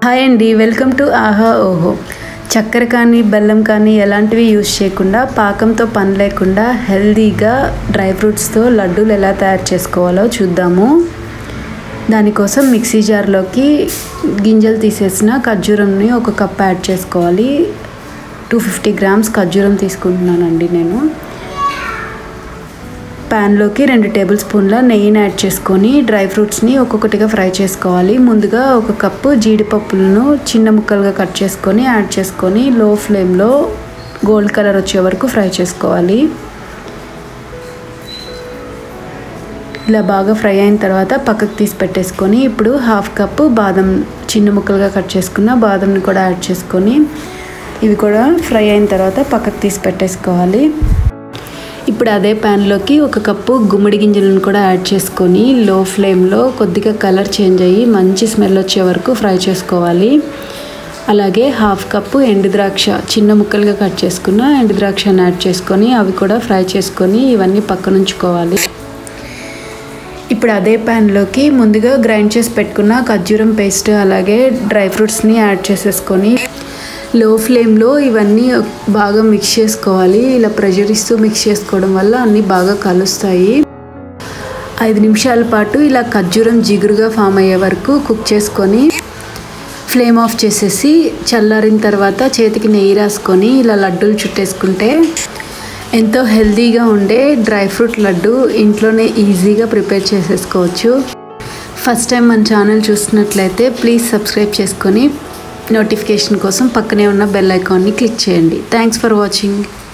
hi అండి welcome to ఆహా ఓహో చక్కెర కానీ బెల్లం కానీ ఎలాంటివి యూజ్ చేయకుండా పాకంతో పని లేకుండా హెల్దీగా డ్రై ఫ్రూట్స్తో లడ్డూలు ఎలా తయారు చేసుకోవాలో చూద్దాము దానికోసం మిక్సీ జార్లోకి గింజలు తీసేసిన ఖర్జూరంని ఒక కప్ యాడ్ చేసుకోవాలి టూ ఫిఫ్టీ గ్రామ్స్ ఖర్జూరం తీసుకుంటున్నానండి నేను ప్యాన్లోకి రెండు టేబుల్ స్పూన్ల నెయ్యిని యాడ్ చేసుకొని డ్రై ఫ్రూట్స్ని ఒక్కొక్కటిగా ఫ్రై చేసుకోవాలి ముందుగా ఒక కప్పు జీడిపప్పులను చిన్న ముక్కలుగా కట్ చేసుకొని యాడ్ చేసుకొని లో ఫ్లేమ్లో గోల్డ్ కలర్ వచ్చే వరకు ఫ్రై చేసుకోవాలి ఇలా బాగా ఫ్రై అయిన తర్వాత పక్కకు తీసి పెట్టేసుకొని ఇప్పుడు హాఫ్ కప్పు బాదం చిన్న ముక్కలుగా కట్ చేసుకున్న బాదంని కూడా యాడ్ చేసుకొని ఇవి కూడా ఫ్రై అయిన తర్వాత పక్కకు తీసి పెట్టేసుకోవాలి ఇప్పుడు అదే ప్యాన్లోకి ఒక కప్పు గుమ్మడి గింజలను కూడా యాడ్ చేసుకొని లో ఫ్లేమ్లో కొద్దిగా కలర్ చేంజ్ అయ్యి మంచి స్మెల్ వచ్చే వరకు ఫ్రై చేసుకోవాలి అలాగే హాఫ్ కప్పు ఎండు ద్రాక్ష చిన్న ముక్కలుగా కట్ చేసుకున్న ఎండు ద్రాక్షని యాడ్ చేసుకొని అవి కూడా ఫ్రై చేసుకొని ఇవన్నీ పక్కన ఉంచుకోవాలి ఇప్పుడు అదే ప్యాన్లోకి ముందుగా గ్రైండ్ చేసి పెట్టుకున్న ఖర్జూరం పేస్ట్ అలాగే డ్రై ఫ్రూట్స్ని యాడ్ చేసేసుకొని లో ఫ్లేమ్లో ఇవన్నీ బాగా మిక్స్ చేసుకోవాలి ఇలా ప్రెషర్ ఇస్తూ మిక్స్ చేసుకోవడం వల్ల అన్నీ బాగా కలుస్తాయి ఐదు నిమిషాల పాటు ఇలా ఖర్జూరం జిగురుగా ఫామ్ అయ్యే వరకు కుక్ చేసుకొని ఫ్లేమ్ ఆఫ్ చేసేసి చల్లారిన తర్వాత చేతికి నెయ్యి రాసుకొని ఇలా లడ్డూలు చుట్టేసుకుంటే ఎంతో హెల్తీగా ఉండే డ్రై ఫ్రూట్ లడ్డు ఇంట్లోనే ఈజీగా ప్రిపేర్ చేసేసుకోవచ్చు ఫస్ట్ టైం మన ఛానల్ చూస్తున్నట్లయితే ప్లీజ్ సబ్స్క్రైబ్ చేసుకొని నోటిఫికేషన్ కోసం పక్కనే ఉన్న బెల్ ఐకాన్ని క్లిక్ చేయండి థ్యాంక్స్ ఫర్ వాచింగ్